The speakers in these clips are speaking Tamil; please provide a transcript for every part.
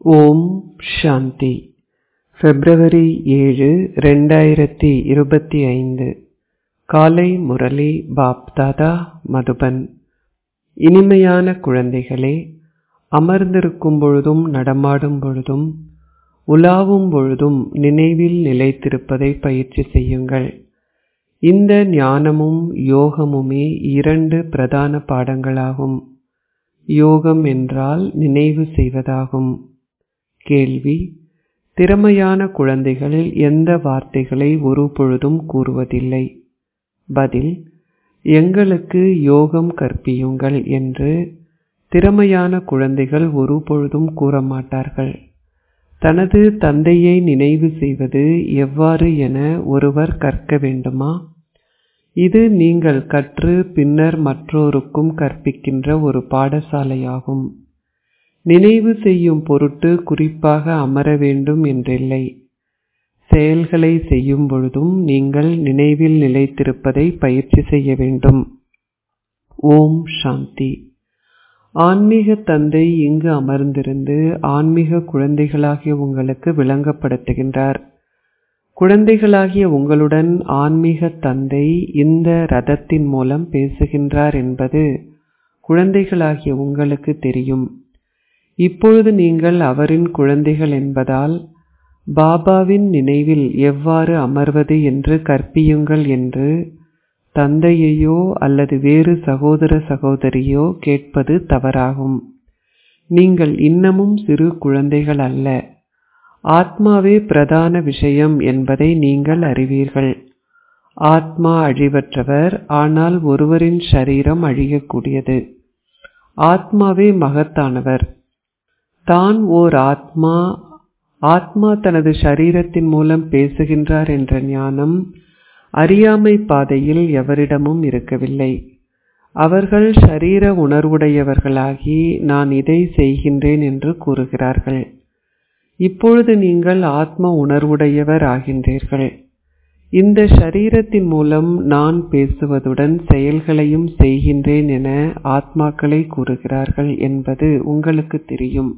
ஓம் சாந்தி பிப்ரவரி ஏழு ரெண்டாயிரத்தி இருபத்தி ஐந்து காலை முரளி பாப் தாதா மதுபன் இனிமையான குழந்தைகளே அமர்ந்திருக்கும் பொழுதும் நடமாடும் பொழுதும் உலாவும் பொழுதும் நினைவில் நிலைத்திருப்பதை பயிற்சி செய்யுங்கள் இந்த ஞானமும் யோகமுமே இரண்டு பிரதான பாடங்களாகும் யோகம் என்றால் நினைவு செய்வதாகும் கேள்வி திறமையான குழந்தைகள் எந்த வார்த்தைகளை ஒரு பொழுதும் கூறுவதில்லை பதில் எங்களுக்கு யோகம் கற்பியுங்கள் என்று திறமையான குழந்தைகள் ஒரு பொழுதும் கூற மாட்டார்கள் தனது தந்தையை நினைவு செய்வது எவ்வாறு என ஒருவர் கற்க வேண்டுமா இது நீங்கள் கற்று பின்னர் மற்றோருக்கும் கற்பிக்கின்ற ஒரு பாடசாலையாகும் நினைவு செய்யும் பொருட்டு குறிப்பாக அமர வேண்டும் என்றில்லை செயல்களை செய்யும் பொழுதும் நீங்கள் நினைவில் நிலைத்திருப்பதை பயிற்சி செய்ய வேண்டும் ஓம் சாந்தி ஆன்மீக தந்தை இங்கு அமர்ந்திருந்து ஆன்மீக குழந்தைகளாகிய உங்களுக்கு விளங்கப்படுத்துகின்றார் குழந்தைகளாகிய உங்களுடன் ஆன்மீக தந்தை இந்த ரதத்தின் மூலம் பேசுகின்றார் என்பது குழந்தைகளாகிய உங்களுக்கு தெரியும் இப்பொழுது நீங்கள் அவரின் குழந்தைகள் என்பதால் பாபாவின் நினைவில் எவ்வாறு அமர்வது என்று கற்பியுங்கள் என்று தந்தையையோ அல்லது வேறு சகோதர சகோதரியோ கேட்பது தவறாகும் நீங்கள் இன்னமும் சிறு குழந்தைகள் அல்ல ஆத்மாவே பிரதான விஷயம் என்பதை நீங்கள் அறிவீர்கள் ஆத்மா அழிவற்றவர் ஆனால் ஒருவரின் சரீரம் அழியக்கூடியது ஆத்மாவே மகத்தானவர் தான் ஓர் ஆத்மா ஆத்மா தனது சரீரத்தின் மூலம் பேசுகின்றார் என்ற ஞானம் அறியாமை பாதையில் எவரிடமும் இருக்கவில்லை அவர்கள் ஷரீர உணர்வுடையவர்களாகி நான் இதை செய்கின்றேன் என்று கூறுகிறார்கள் இப்பொழுது நீங்கள் ஆத்ம உணர்வுடையவர் ஆகின்றீர்கள் இந்த ஷரீரத்தின் மூலம் நான் பேசுவதுடன் செயல்களையும் செய்கின்றேன் என ஆத்மாக்களை கூறுகிறார்கள் என்பது உங்களுக்கு தெரியும்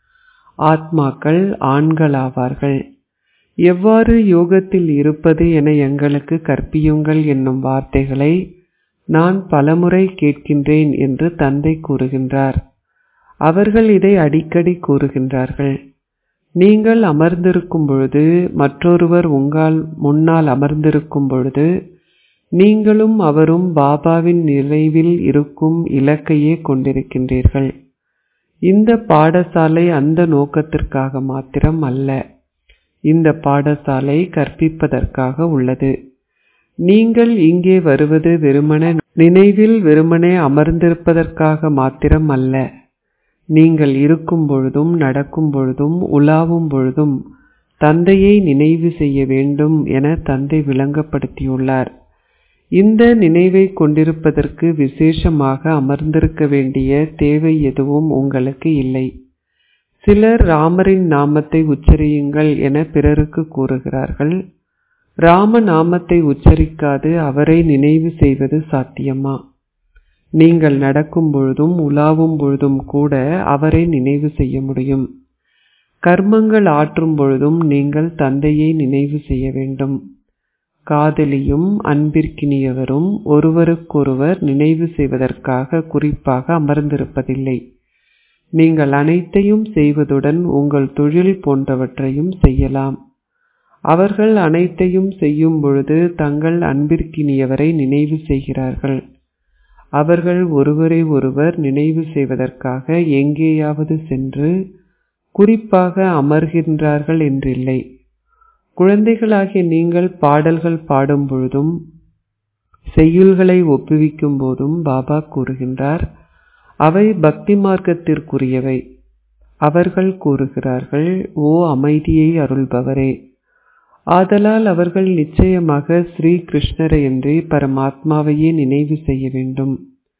ஆத்மாக்கள் ஆண்களாவார்கள் எவ்வாறு யோகத்தில் இருப்பது என எங்களுக்கு கற்பியுங்கள் என்னும் வார்த்தைகளை நான் பலமுறை கேட்கின்றேன் என்று தந்தை கூறுகின்றார் அவர்கள் இதை அடிக்கடி கூறுகின்றார்கள் நீங்கள் அமர்ந்திருக்கும் பொழுது மற்றொருவர் உங்கள் முன்னால் அமர்ந்திருக்கும் பொழுது நீங்களும் அவரும் பாபாவின் நினைவில் இருக்கும் இலக்கையே கொண்டிருக்கின்றீர்கள் இந்த பாடசாலை அந்த நோக்கத்திற்காக மாத்திரம் அல்ல இந்த பாடசாலை கற்பிப்பதற்காக உள்ளது நீங்கள் இங்கே வருவது வெறுமனே நினைவில் வெறுமனே அமர்ந்திருப்பதற்காக மாத்திரம் அல்ல நீங்கள் இருக்கும் பொழுதும் நடக்கும் பொழுதும் உலாவும் பொழுதும் தந்தையை நினைவு செய்ய வேண்டும் என தந்தை விளங்கப்படுத்தியுள்ளார் இந்த நினைவை கொண்டிருப்பதற்கு விசேஷமாக அமர்ந்திருக்க வேண்டிய தேவை எதுவும் உங்களுக்கு இல்லை சிலர் ராமரின் நாமத்தை உச்சரியுங்கள் என பிறருக்கு கூறுகிறார்கள் ராம நாமத்தை உச்சரிக்காது அவரை நினைவு செய்வது சாத்தியமா நீங்கள் நடக்கும் பொழுதும் உலாவும் பொழுதும் கூட அவரை நினைவு செய்ய முடியும் கர்மங்கள் ஆற்றும் பொழுதும் நீங்கள் தந்தையை நினைவு செய்ய வேண்டும் காதலியும் அன்பிற்கினியவரும் ஒருவருக்கொருவர் நினைவு செய்வதற்காக குறிப்பாக அமர்ந்திருப்பதில்லை நீங்கள் அனைத்தையும் செய்வதுடன் உங்கள் தொழில் போன்றவற்றையும் செய்யலாம் அவர்கள் அனைத்தையும் செய்யும் பொழுது தங்கள் அன்பிற்கினியவரை நினைவு செய்கிறார்கள் அவர்கள் ஒருவரை ஒருவர் நினைவு செய்வதற்காக எங்கேயாவது சென்று குறிப்பாக அமர்கின்றார்கள் என்றில்லை குழந்தைகளாகிய நீங்கள் பாடல்கள் பாடும் பொழுதும் செய்யுள்களை ஒப்புவிக்கும் போதும் பாபா கூறுகின்றார் அவை பக்தி மார்க்கத்திற்குரியவை அவர்கள் கூறுகிறார்கள் ஓ அமைதியை அருள்பவரே ஆதலால் அவர்கள் நிச்சயமாக ஸ்ரீ கிருஷ்ணரையன்றி பரமாத்மாவையே நினைவு செய்ய வேண்டும்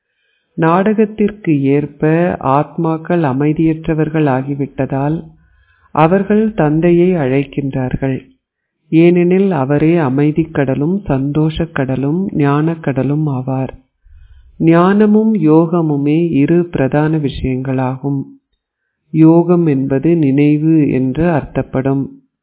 நாடகத்திற்கு ஏற்ப ஆத்மாக்கள் அமைதியற்றவர்கள் ஆகிவிட்டதால் அவர்கள் தந்தையை அழைக்கின்றார்கள் ஏனெனில் அவரே அமைதிக் கடலும் சந்தோஷக் கடலும் ஞானக் கடலும் ஆவார் ஞானமும் யோகமுமே இரு பிரதான விஷயங்களாகும் யோகம் என்பது நினைவு என்று அர்த்தப்படும்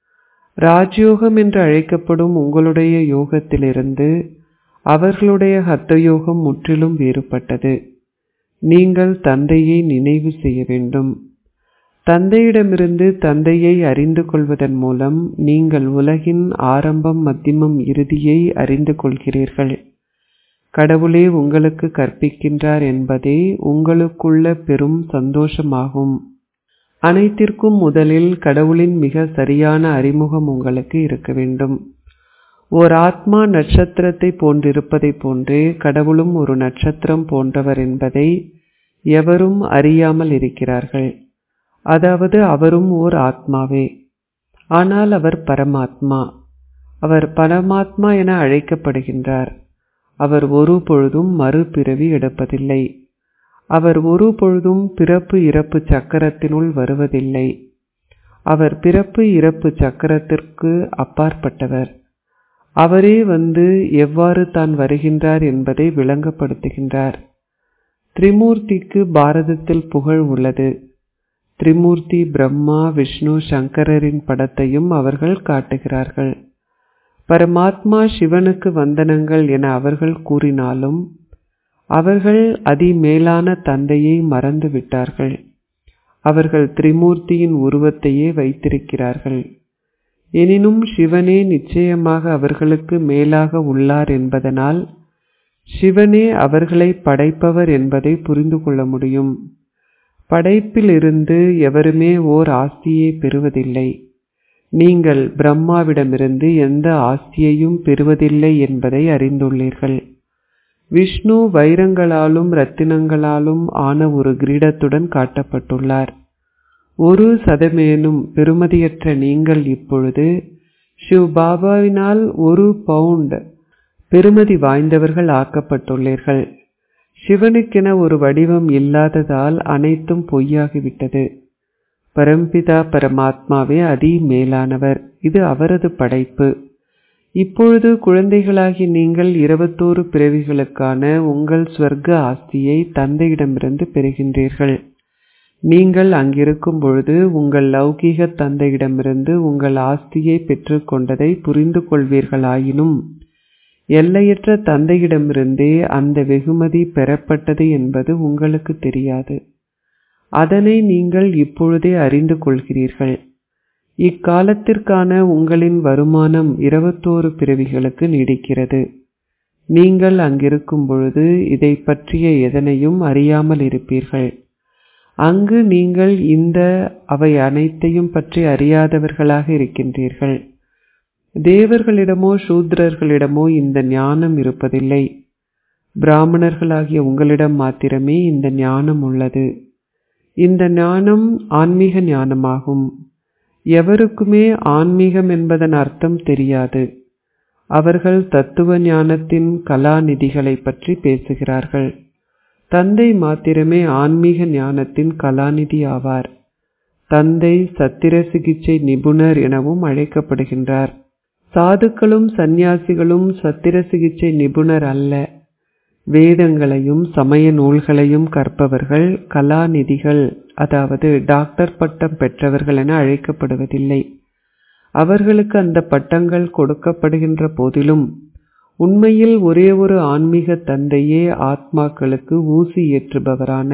ராஜயோகம் என்று அழைக்கப்படும் உங்களுடைய யோகத்திலிருந்து அவர்களுடைய ஹத்த யோகம் முற்றிலும் வேறுபட்டது நீங்கள் தந்தையை நினைவு செய்ய வேண்டும் தந்தையிடமிருந்து தந்தையை அறிந்து கொள்வதன் மூலம் நீங்கள் உலகின் ஆரம்பம் மத்தியமம் இறுதியை அறிந்து கொள்கிறீர்கள் கடவுளே உங்களுக்கு கற்பிக்கின்றார் என்பதே உங்களுக்குள்ள பெரும் சந்தோஷமாகும் அனைத்திற்கும் முதலில் கடவுளின் மிக சரியான அறிமுகம் உங்களுக்கு இருக்க வேண்டும் ஓர் ஆத்மா நட்சத்திரத்தை போன்றிருப்பதை போன்றே கடவுளும் ஒரு நட்சத்திரம் போன்றவர் என்பதை எவரும் அறியாமல் இருக்கிறார்கள் அதாவது அவரும் ஓர் ஆத்மாவே ஆனால் அவர் பரமாத்மா அவர் பரமாத்மா என அழைக்கப்படுகின்றார் அவர் ஒரு பொழுதும் மறுபிறவி எடுப்பதில்லை அவர் ஒரு பொழுதும் பிறப்பு இறப்பு சக்கரத்தினுள் வருவதில்லை அவர் பிறப்பு இறப்பு சக்கரத்திற்கு அப்பாற்பட்டவர் அவரே வந்து எவ்வாறு தான் வருகின்றார் என்பதை விளங்கப்படுத்துகின்றார் திரிமூர்த்திக்கு பாரதத்தில் புகழ் உள்ளது திரிமூர்த்தி பிரம்மா விஷ்ணு சங்கரரின் படத்தையும் அவர்கள் காட்டுகிறார்கள் பரமாத்மா சிவனுக்கு வந்தனங்கள் என அவர்கள் கூறினாலும் அவர்கள் அதிமேலான தந்தையை மறந்து விட்டார்கள் அவர்கள் திரிமூர்த்தியின் உருவத்தையே வைத்திருக்கிறார்கள் எனினும் சிவனே நிச்சயமாக அவர்களுக்கு மேலாக உள்ளார் என்பதனால் சிவனே அவர்களை படைப்பவர் என்பதை புரிந்து கொள்ள முடியும் படைப்பிலிருந்து எவருமே ஓர் ஆஸ்தியை பெறுவதில்லை நீங்கள் பிரம்மாவிடமிருந்து எந்த ஆஸ்தியையும் பெறுவதில்லை என்பதை அறிந்துள்ளீர்கள் விஷ்ணு வைரங்களாலும் ரத்தினங்களாலும் ஆன ஒரு கிரீடத்துடன் காட்டப்பட்டுள்ளார் ஒரு சதமேனும் பெருமதியற்ற நீங்கள் இப்பொழுது ஷிவ் பாபாவினால் ஒரு பவுண்ட் பெருமதி வாய்ந்தவர்கள் ஆக்கப்பட்டுள்ளீர்கள் சிவனுக்கென ஒரு வடிவம் இல்லாததால் அனைத்தும் பொய்யாகிவிட்டது பரம்பிதா பரமாத்மாவே அதி மேலானவர் இது அவரது படைப்பு இப்பொழுது குழந்தைகளாகி நீங்கள் இருபத்தோரு பிறவிகளுக்கான உங்கள் ஸ்வர்க்க ஆஸ்தியை தந்தையிடமிருந்து பெறுகின்றீர்கள் நீங்கள் அங்கிருக்கும் பொழுது உங்கள் லௌகீக தந்தையிடமிருந்து உங்கள் ஆஸ்தியை பெற்றுக்கொண்டதை புரிந்து கொள்வீர்களாயினும் எல்லையற்ற தந்தையிடமிருந்தே அந்த வெகுமதி பெறப்பட்டது என்பது உங்களுக்கு தெரியாது அதனை நீங்கள் இப்பொழுதே அறிந்து கொள்கிறீர்கள் இக்காலத்திற்கான உங்களின் வருமானம் இருபத்தோரு பிறவிகளுக்கு நீடிக்கிறது நீங்கள் அங்கிருக்கும் பொழுது இதை பற்றிய எதனையும் அறியாமல் இருப்பீர்கள் அங்கு நீங்கள் இந்த அவை அனைத்தையும் பற்றி அறியாதவர்களாக இருக்கின்றீர்கள் தேவர்களிடமோ சூத்ரர்களிடமோ இந்த ஞானம் இருப்பதில்லை பிராமணர்களாகிய உங்களிடம் மாத்திரமே இந்த ஞானம் உள்ளது இந்த ஞானம் ஆன்மீக ஞானமாகும் எவருக்குமே ஆன்மீகம் என்பதன் அர்த்தம் தெரியாது அவர்கள் தத்துவ ஞானத்தின் கலாநிதிகளை பற்றி பேசுகிறார்கள் தந்தை மாத்திரமே ஆன்மீக ஞானத்தின் கலாநிதி ஆவார் தந்தை சத்திர சிகிச்சை நிபுணர் எனவும் அழைக்கப்படுகின்றார் சாதுக்களும் சந்நியாசிகளும் சத்திர சிகிச்சை நிபுணர் அல்ல வேதங்களையும் சமய நூல்களையும் கற்பவர்கள் கலாநிதிகள் அதாவது டாக்டர் பட்டம் பெற்றவர்கள் என அழைக்கப்படுவதில்லை அவர்களுக்கு அந்த பட்டங்கள் கொடுக்கப்படுகின்ற போதிலும் உண்மையில் ஒரே ஒரு ஆன்மீக தந்தையே ஆத்மாக்களுக்கு ஊசி ஏற்றுபவரான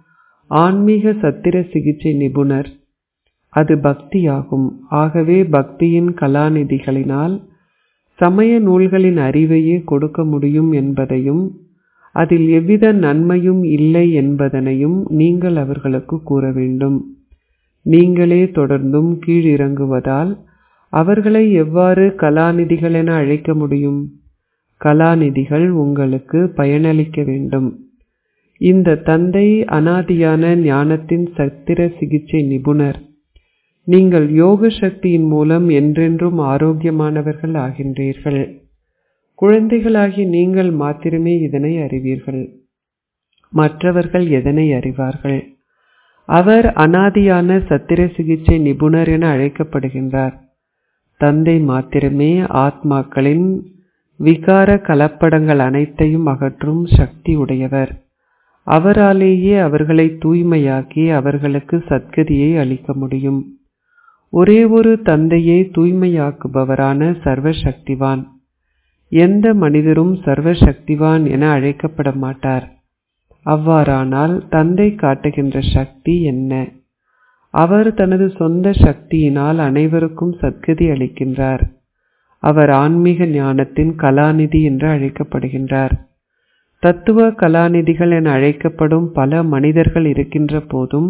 ஆன்மீக சத்திர சிகிச்சை நிபுணர் அது பக்தியாகும் ஆகவே பக்தியின் கலாநிதிகளினால் சமய நூல்களின் அறிவையே கொடுக்க முடியும் என்பதையும் அதில் எவ்வித நன்மையும் இல்லை என்பதனையும் நீங்கள் அவர்களுக்கு கூற வேண்டும் நீங்களே தொடர்ந்தும் கீழிறங்குவதால் அவர்களை எவ்வாறு கலாநிதிகள் என அழைக்க முடியும் கலாநிதிகள் உங்களுக்கு பயனளிக்க வேண்டும் இந்த தந்தை அனாதியான ஞானத்தின் சத்திர சிகிச்சை நிபுணர் நீங்கள் யோக சக்தியின் மூலம் என்றென்றும் ஆரோக்கியமானவர்கள் ஆகின்றீர்கள் குழந்தைகளாகி நீங்கள் மாத்திரமே இதனை அறிவீர்கள் மற்றவர்கள் எதனை அறிவார்கள் அவர் அனாதியான சத்திர சிகிச்சை நிபுணர் என அழைக்கப்படுகின்றார் தந்தை மாத்திரமே ஆத்மாக்களின் விகார கலப்படங்கள் அனைத்தையும் அகற்றும் சக்தி உடையவர் அவராலேயே அவர்களை தூய்மையாக்கி அவர்களுக்கு சத்கதியை அளிக்க முடியும் ஒரே ஒரு தந்தையே தூய்மையாக்குபவரான சர்வசக்திவான் எந்த மனிதரும் சர்வசக்திவான் என அழைக்கப்பட மாட்டார் அவ்வாறானால் தந்தை காட்டுகின்ற சக்தி என்ன அவர் தனது சொந்த சக்தியினால் அனைவருக்கும் சத்கதி அளிக்கின்றார் அவர் ஆன்மீக ஞானத்தின் கலாநிதி என்று அழைக்கப்படுகின்றார் தத்துவ கலாநிதிகள் என அழைக்கப்படும் பல மனிதர்கள் இருக்கின்ற போதும்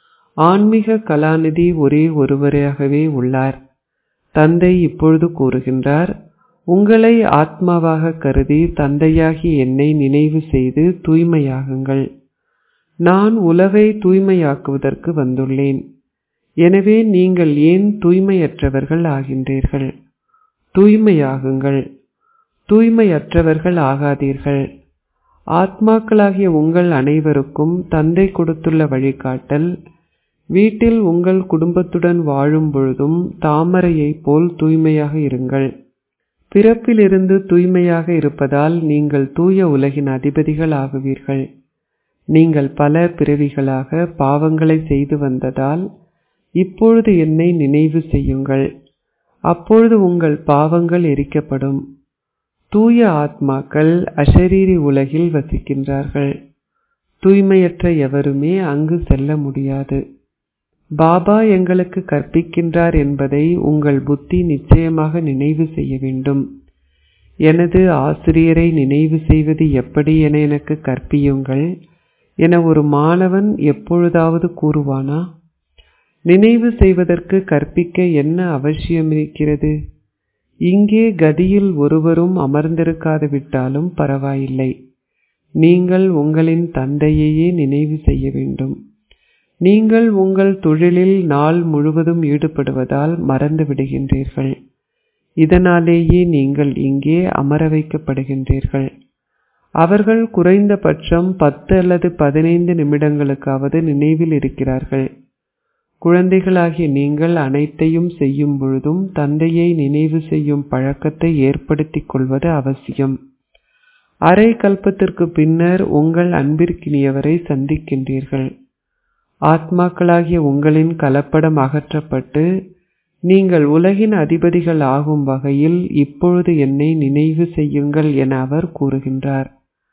ஆன்மீக கலாநிதி ஒரே ஒருவராகவே உள்ளார் தந்தை இப்பொழுது கூறுகின்றார் உங்களை ஆத்மாவாக கருதி தந்தையாகி என்னை நினைவு செய்து தூய்மையாகுங்கள் நான் உலகை தூய்மையாக்குவதற்கு வந்துள்ளேன் எனவே நீங்கள் ஏன் தூய்மையற்றவர்கள் ஆகின்றீர்கள் தூய்மையாகுங்கள் தூய்மையற்றவர்கள் ஆகாதீர்கள் ஆத்மாக்களாகிய உங்கள் அனைவருக்கும் தந்தை கொடுத்துள்ள வழிகாட்டல் வீட்டில் உங்கள் குடும்பத்துடன் வாழும் பொழுதும் தாமரையைப் போல் தூய்மையாக இருங்கள் பிறப்பிலிருந்து தூய்மையாக இருப்பதால் நீங்கள் தூய உலகின் அதிபதிகள் ஆகுவீர்கள் நீங்கள் பல பிறவிகளாக பாவங்களை செய்து வந்ததால் இப்பொழுது என்னை நினைவு செய்யுங்கள் அப்பொழுது உங்கள் பாவங்கள் எரிக்கப்படும் தூய ஆத்மாக்கள் அஷரீரி உலகில் வசிக்கின்றார்கள் தூய்மையற்ற எவருமே அங்கு செல்ல முடியாது பாபா எங்களுக்கு கற்பிக்கின்றார் என்பதை உங்கள் புத்தி நிச்சயமாக நினைவு செய்ய வேண்டும் எனது ஆசிரியரை நினைவு செய்வது எப்படி என எனக்கு கற்பியுங்கள் என ஒரு மாணவன் எப்பொழுதாவது கூறுவானா நினைவு செய்வதற்கு கற்பிக்க என்ன அவசியம் இருக்கிறது இங்கே கதியில் ஒருவரும் அமர்ந்திருக்காது விட்டாலும் பரவாயில்லை நீங்கள் உங்களின் தந்தையையே நினைவு செய்ய வேண்டும் நீங்கள் உங்கள் தொழிலில் நாள் முழுவதும் ஈடுபடுவதால் மறந்து விடுகின்றீர்கள் இதனாலேயே நீங்கள் இங்கே அமர வைக்கப்படுகின்றீர்கள் அவர்கள் குறைந்தபட்சம் பத்து அல்லது பதினைந்து நிமிடங்களுக்காவது நினைவில் இருக்கிறார்கள் குழந்தைகளாகிய நீங்கள் அனைத்தையும் செய்யும் பொழுதும் தந்தையை நினைவு செய்யும் பழக்கத்தை ஏற்படுத்திக் கொள்வது அவசியம் அரை கல்பத்திற்கு பின்னர் உங்கள் அன்பிற்கினியவரை சந்திக்கின்றீர்கள் ஆத்மாக்களாகிய உங்களின் கலப்படம் அகற்றப்பட்டு நீங்கள் உலகின் அதிபதிகள் ஆகும் வகையில் இப்பொழுது என்னை நினைவு செய்யுங்கள் என அவர் கூறுகின்றார்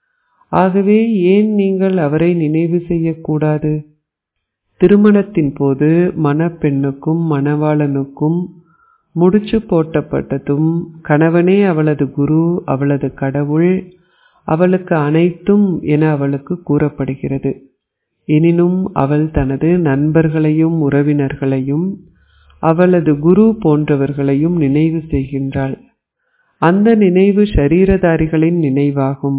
ஆகவே ஏன் நீங்கள் அவரை நினைவு செய்யக்கூடாது திருமணத்தின் போது மணப்பெண்ணுக்கும் மணவாளனுக்கும் முடிச்சு போட்டப்பட்டதும் கணவனே அவளது குரு அவளது கடவுள் அவளுக்கு அனைத்தும் என அவளுக்கு கூறப்படுகிறது எனினும் அவள் தனது நண்பர்களையும் உறவினர்களையும் அவளது குரு போன்றவர்களையும் நினைவு செய்கின்றாள் அந்த நினைவு ஷரீரதாரிகளின் நினைவாகும்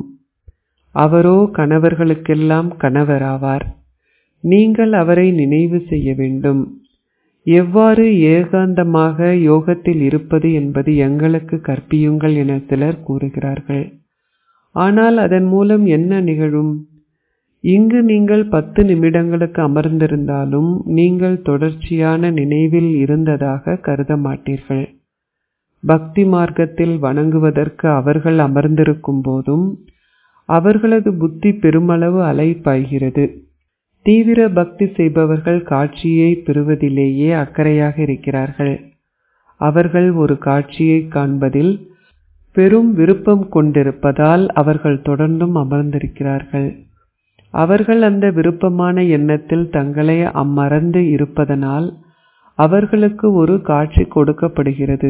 அவரோ கணவர்களுக்கெல்லாம் கணவராவார் நீங்கள் அவரை நினைவு செய்ய வேண்டும் எவ்வாறு ஏகாந்தமாக யோகத்தில் இருப்பது என்பது எங்களுக்கு கற்பியுங்கள் என சிலர் கூறுகிறார்கள் ஆனால் அதன் மூலம் என்ன நிகழும் இங்கு நீங்கள் பத்து நிமிடங்களுக்கு அமர்ந்திருந்தாலும் நீங்கள் தொடர்ச்சியான நினைவில் இருந்ததாக கருத மாட்டீர்கள் பக்தி மார்க்கத்தில் வணங்குவதற்கு அவர்கள் அமர்ந்திருக்கும் போதும் அவர்களது புத்தி பெருமளவு அலைப்பாய்கிறது தீவிர பக்தி செய்பவர்கள் காட்சியை பெறுவதிலேயே அக்கறையாக இருக்கிறார்கள் அவர்கள் ஒரு காட்சியை காண்பதில் பெரும் விருப்பம் கொண்டிருப்பதால் அவர்கள் தொடர்ந்தும் அமர்ந்திருக்கிறார்கள் அவர்கள் அந்த விருப்பமான எண்ணத்தில் தங்களை அம்மறந்து இருப்பதனால் அவர்களுக்கு ஒரு காட்சி கொடுக்கப்படுகிறது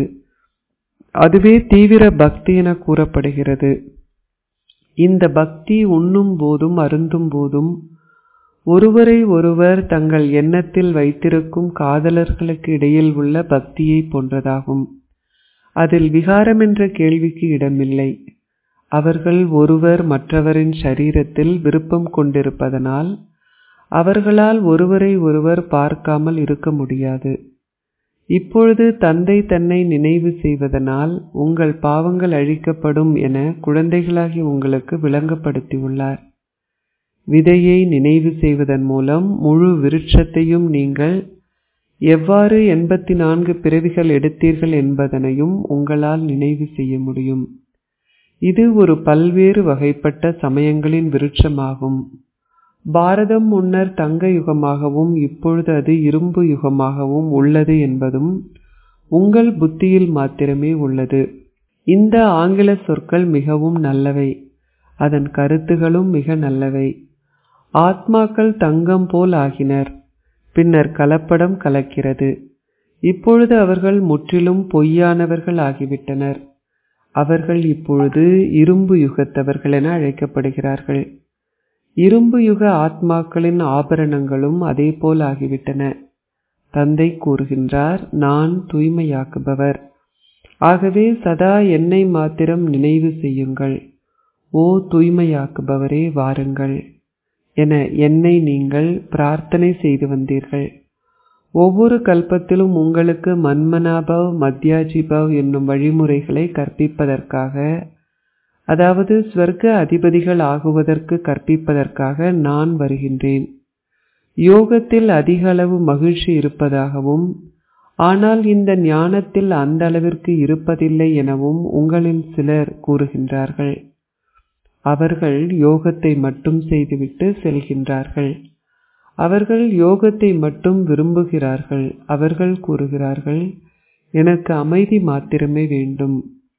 அதுவே தீவிர பக்தி என கூறப்படுகிறது இந்த பக்தி உண்ணும் போதும் அருந்தும் போதும் ஒருவரை ஒருவர் தங்கள் எண்ணத்தில் வைத்திருக்கும் காதலர்களுக்கு இடையில் உள்ள பக்தியை போன்றதாகும் அதில் விகாரம் என்ற கேள்விக்கு இடமில்லை அவர்கள் ஒருவர் மற்றவரின் சரீரத்தில் விருப்பம் கொண்டிருப்பதனால் அவர்களால் ஒருவரை ஒருவர் பார்க்காமல் இருக்க முடியாது இப்பொழுது தந்தை தன்னை நினைவு செய்வதனால் உங்கள் பாவங்கள் அழிக்கப்படும் என குழந்தைகளாகி உங்களுக்கு விளங்கப்படுத்தியுள்ளார் விதையை நினைவு செய்வதன் மூலம் முழு விருட்சத்தையும் நீங்கள் எவ்வாறு எண்பத்தி நான்கு பிறவிகள் எடுத்தீர்கள் என்பதனையும் உங்களால் நினைவு செய்ய முடியும் இது ஒரு பல்வேறு வகைப்பட்ட சமயங்களின் விருட்சமாகும் பாரதம் முன்னர் தங்க யுகமாகவும் இப்பொழுது அது இரும்பு யுகமாகவும் உள்ளது என்பதும் உங்கள் புத்தியில் மாத்திரமே உள்ளது இந்த ஆங்கில சொற்கள் மிகவும் நல்லவை அதன் கருத்துகளும் மிக நல்லவை ஆத்மாக்கள் தங்கம் போல் ஆகினர் பின்னர் கலப்படம் கலக்கிறது இப்பொழுது அவர்கள் முற்றிலும் பொய்யானவர்கள் ஆகிவிட்டனர் அவர்கள் இப்பொழுது இரும்பு யுகத்தவர்கள் என அழைக்கப்படுகிறார்கள் இரும்பு யுக ஆத்மாக்களின் ஆபரணங்களும் அதே போல் ஆகிவிட்டன தந்தை கூறுகின்றார் நான் தூய்மையாக்குபவர் ஆகவே சதா என்னை மாத்திரம் நினைவு செய்யுங்கள் ஓ தூய்மையாக்குபவரே வாருங்கள் என என்னை நீங்கள் பிரார்த்தனை செய்து வந்தீர்கள் ஒவ்வொரு கல்பத்திலும் உங்களுக்கு மன்மனாபவ் மத்யாஜிபவ் என்னும் வழிமுறைகளை கற்பிப்பதற்காக அதாவது ஸ்வர்க்க அதிபதிகள் ஆகுவதற்கு கற்பிப்பதற்காக நான் வருகின்றேன் யோகத்தில் அதிக அளவு மகிழ்ச்சி இருப்பதாகவும் ஆனால் இந்த ஞானத்தில் அந்த அளவிற்கு இருப்பதில்லை எனவும் உங்களில் சிலர் கூறுகின்றார்கள் அவர்கள் யோகத்தை மட்டும் செய்துவிட்டு செல்கின்றார்கள் அவர்கள் யோகத்தை மட்டும் விரும்புகிறார்கள் அவர்கள் கூறுகிறார்கள் எனக்கு அமைதி மாத்திரமே வேண்டும்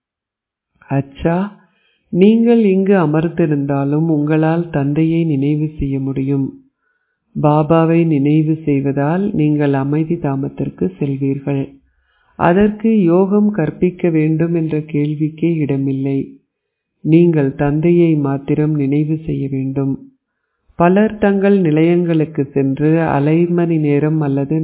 அச்சா நீங்கள் இங்கு அமர்ந்திருந்தாலும் உங்களால் தந்தையை நினைவு செய்ய முடியும் பாபாவை நினைவு செய்வதால் நீங்கள் அமைதி தாமத்திற்கு செல்வீர்கள் அதற்கு யோகம் கற்பிக்க வேண்டும் என்ற கேள்விக்கே இடமில்லை நீங்கள் தந்தையை மாத்திரம் நினைவு செய்ய வேண்டும் பலர் தங்கள் நிலையங்களுக்கு சென்று அரை மணி நேரம் அல்லது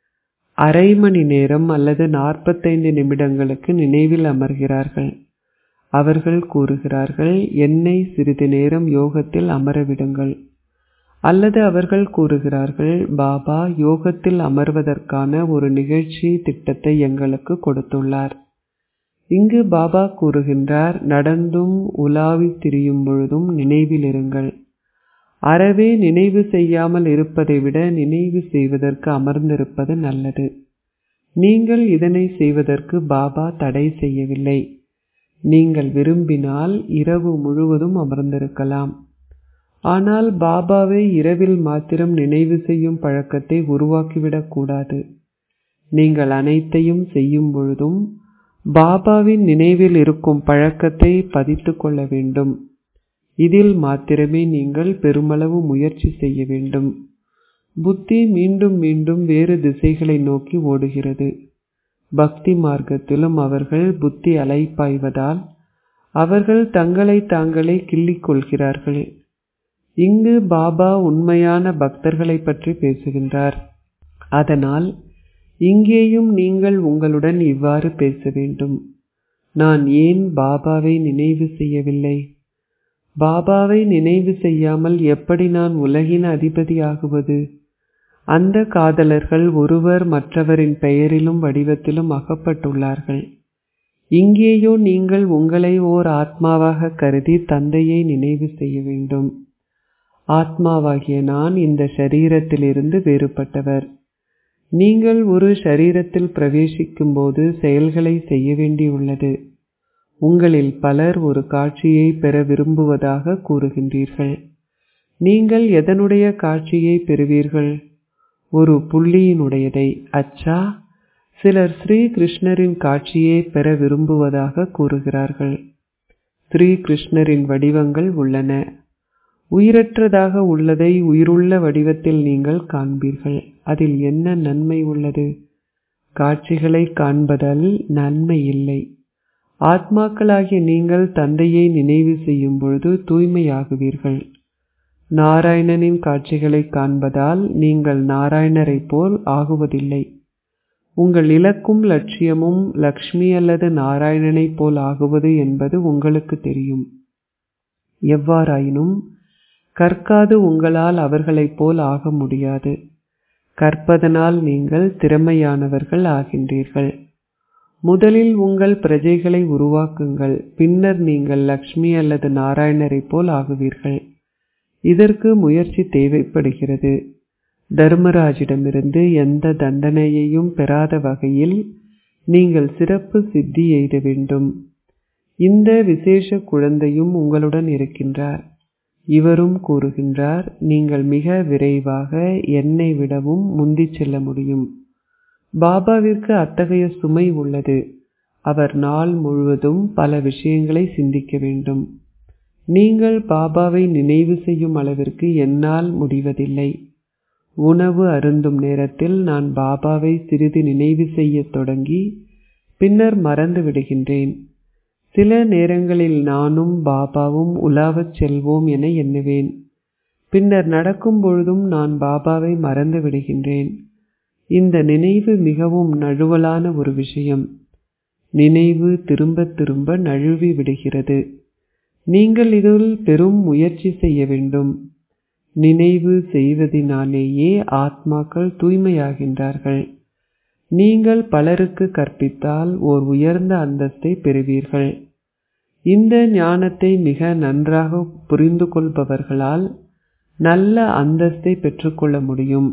அரை மணி நேரம் அல்லது நாற்பத்தைந்து நிமிடங்களுக்கு நினைவில் அமர்கிறார்கள் அவர்கள் கூறுகிறார்கள் என்னை சிறிது நேரம் யோகத்தில் அமரவிடுங்கள் அல்லது அவர்கள் கூறுகிறார்கள் பாபா யோகத்தில் அமர்வதற்கான ஒரு நிகழ்ச்சி திட்டத்தை எங்களுக்கு கொடுத்துள்ளார் இங்கு பாபா கூறுகின்றார் நடந்தும் உலாவி திரியும் பொழுதும் நினைவில் இருங்கள் அறவே நினைவு செய்யாமல் இருப்பதை விட நினைவு செய்வதற்கு அமர்ந்திருப்பது நல்லது நீங்கள் இதனை செய்வதற்கு பாபா தடை செய்யவில்லை நீங்கள் விரும்பினால் இரவு முழுவதும் அமர்ந்திருக்கலாம் ஆனால் பாபாவை இரவில் மாத்திரம் நினைவு செய்யும் பழக்கத்தை உருவாக்கிவிடக் கூடாது நீங்கள் அனைத்தையும் செய்யும் பொழுதும் பாபாவின் நினைவில் இருக்கும் பழக்கத்தை பதித்து கொள்ள வேண்டும் இதில் மாத்திரமே நீங்கள் பெருமளவு முயற்சி செய்ய வேண்டும் புத்தி மீண்டும் மீண்டும் வேறு திசைகளை நோக்கி ஓடுகிறது பக்தி மார்க்கத்திலும் அவர்கள் புத்தி அலைப்பாய்வதால் அவர்கள் தங்களை தாங்களே கிள்ளிக் கொள்கிறார்கள் இங்கு பாபா உண்மையான பக்தர்களை பற்றி பேசுகின்றார் அதனால் இங்கேயும் நீங்கள் உங்களுடன் இவ்வாறு பேச வேண்டும் நான் ஏன் பாபாவை நினைவு செய்யவில்லை பாபாவை நினைவு செய்யாமல் எப்படி நான் உலகின் அதிபதியாகுவது அந்த காதலர்கள் ஒருவர் மற்றவரின் பெயரிலும் வடிவத்திலும் அகப்பட்டுள்ளார்கள் இங்கேயோ நீங்கள் உங்களை ஓர் ஆத்மாவாக கருதி தந்தையை நினைவு செய்ய வேண்டும் ஆத்மாவாகிய நான் இந்த ஷரீரத்திலிருந்து வேறுபட்டவர் நீங்கள் ஒரு ஷரீரத்தில் பிரவேசிக்கும் போது செயல்களை செய்ய வேண்டியுள்ளது உங்களில் பலர் ஒரு காட்சியை பெற விரும்புவதாக கூறுகின்றீர்கள் நீங்கள் எதனுடைய காட்சியை பெறுவீர்கள் ஒரு புள்ளியினுடையதை அச்சா சிலர் ஸ்ரீ கிருஷ்ணரின் காட்சியை பெற விரும்புவதாக கூறுகிறார்கள் ஸ்ரீ கிருஷ்ணரின் வடிவங்கள் உள்ளன உயிரற்றதாக உள்ளதை உயிருள்ள வடிவத்தில் நீங்கள் காண்பீர்கள் அதில் என்ன நன்மை உள்ளது காட்சிகளை காண்பதால் நன்மை இல்லை ஆத்மாக்களாகிய நீங்கள் தந்தையை நினைவு செய்யும் பொழுது தூய்மையாகுவீர்கள் நாராயணனின் காட்சிகளை காண்பதால் நீங்கள் நாராயணரைப் போல் ஆகுவதில்லை உங்கள் இலக்கும் லட்சியமும் லக்ஷ்மி அல்லது நாராயணனைப் போல் ஆகுவது என்பது உங்களுக்கு தெரியும் எவ்வாறாயினும் கற்காது உங்களால் அவர்களைப் போல் ஆக முடியாது கற்பதனால் நீங்கள் திறமையானவர்கள் ஆகின்றீர்கள் முதலில் உங்கள் பிரஜைகளை உருவாக்குங்கள் பின்னர் நீங்கள் லக்ஷ்மி அல்லது நாராயணரைப் போல் ஆகுவீர்கள் இதற்கு முயற்சி தேவைப்படுகிறது தர்மராஜிடமிருந்து எந்த தண்டனையையும் பெறாத வகையில் நீங்கள் சிறப்பு சித்தி எய்த வேண்டும் இந்த விசேஷ குழந்தையும் உங்களுடன் இருக்கின்றார் இவரும் கூறுகின்றார் நீங்கள் மிக விரைவாக என்னை விடவும் முந்திச் செல்ல முடியும் பாபாவிற்கு அத்தகைய சுமை உள்ளது அவர் நாள் முழுவதும் பல விஷயங்களை சிந்திக்க வேண்டும் நீங்கள் பாபாவை நினைவு செய்யும் அளவிற்கு என்னால் முடிவதில்லை உணவு அருந்தும் நேரத்தில் நான் பாபாவை சிறிது நினைவு செய்யத் தொடங்கி பின்னர் மறந்து விடுகின்றேன் சில நேரங்களில் நானும் பாபாவும் உலாவச் செல்வோம் என எண்ணுவேன் பின்னர் நடக்கும் பொழுதும் நான் பாபாவை மறந்து விடுகின்றேன் இந்த நினைவு மிகவும் நழுவலான ஒரு விஷயம் நினைவு திரும்ப திரும்ப நழுவி விடுகிறது நீங்கள் இதில் பெரும் முயற்சி செய்ய வேண்டும் நினைவு செய்வதினாலேயே ஆத்மாக்கள் தூய்மையாகின்றார்கள் நீங்கள் பலருக்கு கற்பித்தால் ஓர் உயர்ந்த அந்தஸ்தை பெறுவீர்கள் இந்த ஞானத்தை மிக நன்றாக புரிந்து கொள்பவர்களால் நல்ல அந்தஸ்தை பெற்றுக்கொள்ள முடியும்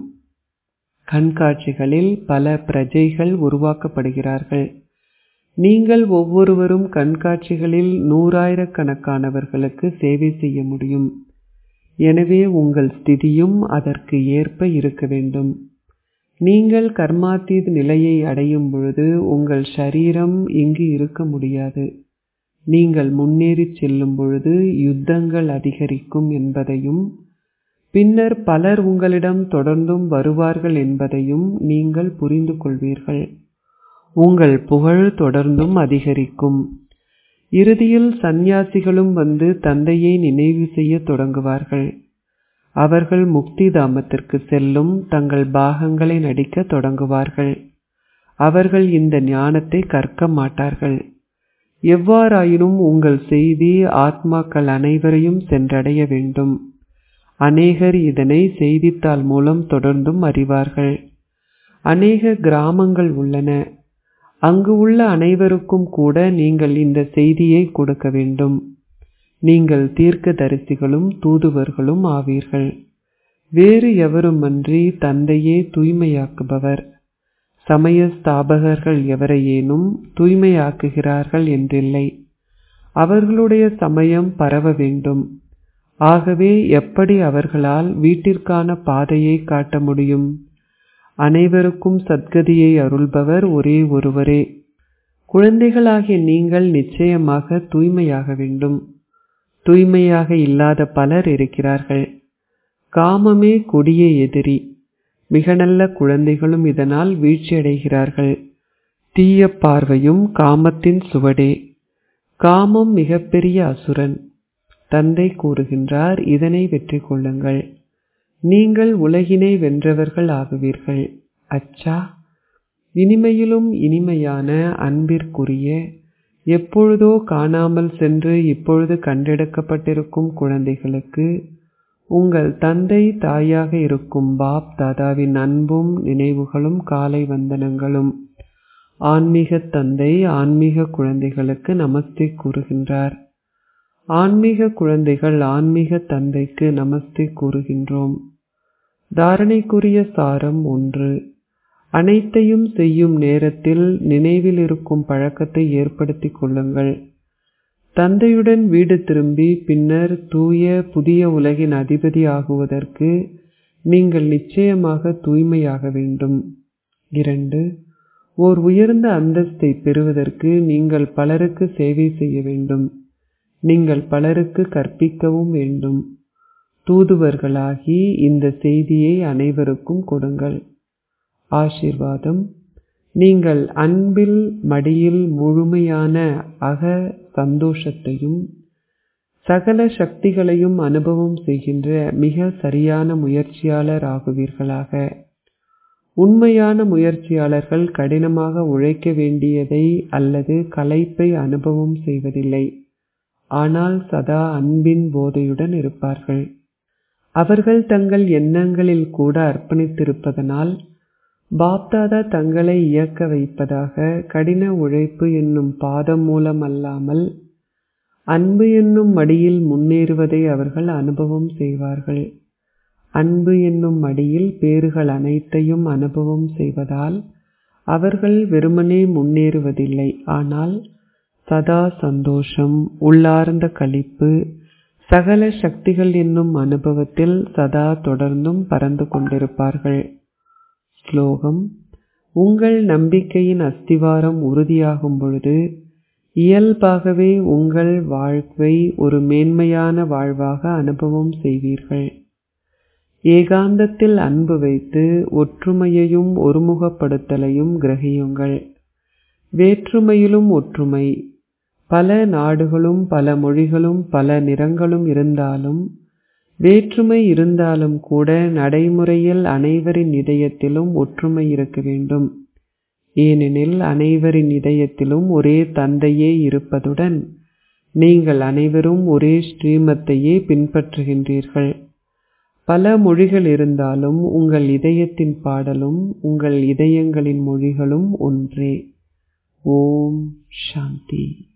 கண்காட்சிகளில் பல பிரஜைகள் உருவாக்கப்படுகிறார்கள் நீங்கள் ஒவ்வொருவரும் கண்காட்சிகளில் நூறாயிரக்கணக்கானவர்களுக்கு சேவை செய்ய முடியும் எனவே உங்கள் ஸ்திதியும் அதற்கு ஏற்ப இருக்க வேண்டும் நீங்கள் கர்மாத்தீத் நிலையை அடையும் பொழுது உங்கள் ஷரீரம் இங்கு இருக்க முடியாது நீங்கள் முன்னேறிச் செல்லும் பொழுது யுத்தங்கள் அதிகரிக்கும் என்பதையும் பின்னர் பலர் உங்களிடம் தொடர்ந்தும் வருவார்கள் என்பதையும் நீங்கள் புரிந்து கொள்வீர்கள் உங்கள் புகழ் தொடர்ந்தும் அதிகரிக்கும் இறுதியில் சந்நியாசிகளும் வந்து தந்தையை நினைவு செய்ய தொடங்குவார்கள் அவர்கள் முக்தி தாமத்திற்கு செல்லும் தங்கள் பாகங்களை நடிக்க தொடங்குவார்கள் அவர்கள் இந்த ஞானத்தை கற்க மாட்டார்கள் எவ்வாறாயினும் உங்கள் செய்தி ஆத்மாக்கள் அனைவரையும் சென்றடைய வேண்டும் அநேகர் இதனை செய்தித்தாள் மூலம் தொடர்ந்தும் அறிவார்கள் அநேக கிராமங்கள் உள்ளன அங்கு உள்ள அனைவருக்கும் கூட நீங்கள் இந்த செய்தியை கொடுக்க வேண்டும் நீங்கள் தீர்க்க தரிசிகளும் தூதுவர்களும் ஆவீர்கள் வேறு எவருமன்றி தந்தையே தூய்மையாக்குபவர் சமய ஸ்தாபகர்கள் எவரையேனும் தூய்மையாக்குகிறார்கள் என்றில்லை அவர்களுடைய சமயம் பரவ வேண்டும் ஆகவே எப்படி அவர்களால் வீட்டிற்கான பாதையை காட்ட முடியும் அனைவருக்கும் சத்கதியை அருள்பவர் ஒரே ஒருவரே குழந்தைகளாகிய நீங்கள் நிச்சயமாக தூய்மையாக வேண்டும் தூய்மையாக இல்லாத பலர் இருக்கிறார்கள் காமமே கொடிய எதிரி மிக நல்ல குழந்தைகளும் இதனால் வீழ்ச்சியடைகிறார்கள் தீய பார்வையும் காமத்தின் சுவடே காமம் மிகப்பெரிய அசுரன் தந்தை கூறுகின்றார் இதனை வெற்றி கொள்ளுங்கள் நீங்கள் உலகினை வென்றவர்கள் ஆகுவீர்கள் அச்சா இனிமையிலும் இனிமையான அன்பிற்குரிய எப்பொழுதோ காணாமல் சென்று இப்பொழுது கண்டெடுக்கப்பட்டிருக்கும் குழந்தைகளுக்கு உங்கள் தந்தை தாயாக இருக்கும் பாப் தாதாவின் அன்பும் நினைவுகளும் காலை வந்தனங்களும் ஆன்மீக தந்தை ஆன்மீக குழந்தைகளுக்கு நமஸ்தே கூறுகின்றார் ஆன்மீக குழந்தைகள் ஆன்மீக தந்தைக்கு நமஸ்தே கூறுகின்றோம் தாரணைக்குரிய சாரம் ஒன்று அனைத்தையும் செய்யும் நேரத்தில் நினைவில் இருக்கும் பழக்கத்தை ஏற்படுத்திக் கொள்ளுங்கள் தந்தையுடன் வீடு திரும்பி பின்னர் தூய புதிய உலகின் அதிபதி ஆகுவதற்கு நீங்கள் நிச்சயமாக தூய்மையாக வேண்டும் இரண்டு ஓர் உயர்ந்த அந்தஸ்தை பெறுவதற்கு நீங்கள் பலருக்கு சேவை செய்ய வேண்டும் நீங்கள் பலருக்கு கற்பிக்கவும் வேண்டும் தூதுவர்களாகி இந்த செய்தியை அனைவருக்கும் கொடுங்கள் ஆசிர்வாதம் நீங்கள் அன்பில் மடியில் முழுமையான அக சந்தோஷத்தையும் சகல சக்திகளையும் அனுபவம் செய்கின்ற மிக சரியான முயற்சியாளர் ஆகுவீர்களாக உண்மையான முயற்சியாளர்கள் கடினமாக உழைக்க வேண்டியதை அல்லது களைப்பை அனுபவம் செய்வதில்லை ஆனால் சதா அன்பின் போதையுடன் இருப்பார்கள் அவர்கள் தங்கள் எண்ணங்களில் கூட அர்ப்பணித்திருப்பதனால் பாப்தாதா தங்களை இயக்க வைப்பதாக கடின உழைப்பு என்னும் பாதம் மூலம் அல்லாமல் அன்பு என்னும் மடியில் முன்னேறுவதை அவர்கள் அனுபவம் செய்வார்கள் அன்பு என்னும் மடியில் பேறுகள் அனைத்தையும் அனுபவம் செய்வதால் அவர்கள் வெறுமனே முன்னேறுவதில்லை ஆனால் சதா சந்தோஷம் உள்ளார்ந்த களிப்பு சகல சக்திகள் என்னும் அனுபவத்தில் சதா தொடர்ந்தும் பறந்து கொண்டிருப்பார்கள் ஸ்லோகம் உங்கள் நம்பிக்கையின் அஸ்திவாரம் உறுதியாகும் பொழுது இயல்பாகவே உங்கள் வாழ்வை ஒரு மேன்மையான வாழ்வாக அனுபவம் செய்வீர்கள் ஏகாந்தத்தில் அன்பு வைத்து ஒற்றுமையையும் ஒருமுகப்படுத்தலையும் கிரகியுங்கள் வேற்றுமையிலும் ஒற்றுமை பல நாடுகளும் பல மொழிகளும் பல நிறங்களும் இருந்தாலும் வேற்றுமை இருந்தாலும் கூட நடைமுறையில் அனைவரின் இதயத்திலும் ஒற்றுமை இருக்க வேண்டும் ஏனெனில் அனைவரின் இதயத்திலும் ஒரே தந்தையே இருப்பதுடன் நீங்கள் அனைவரும் ஒரே ஸ்ரீமத்தையே பின்பற்றுகின்றீர்கள் பல மொழிகள் இருந்தாலும் உங்கள் இதயத்தின் பாடலும் உங்கள் இதயங்களின் மொழிகளும் ஒன்றே ஓம் சாந்தி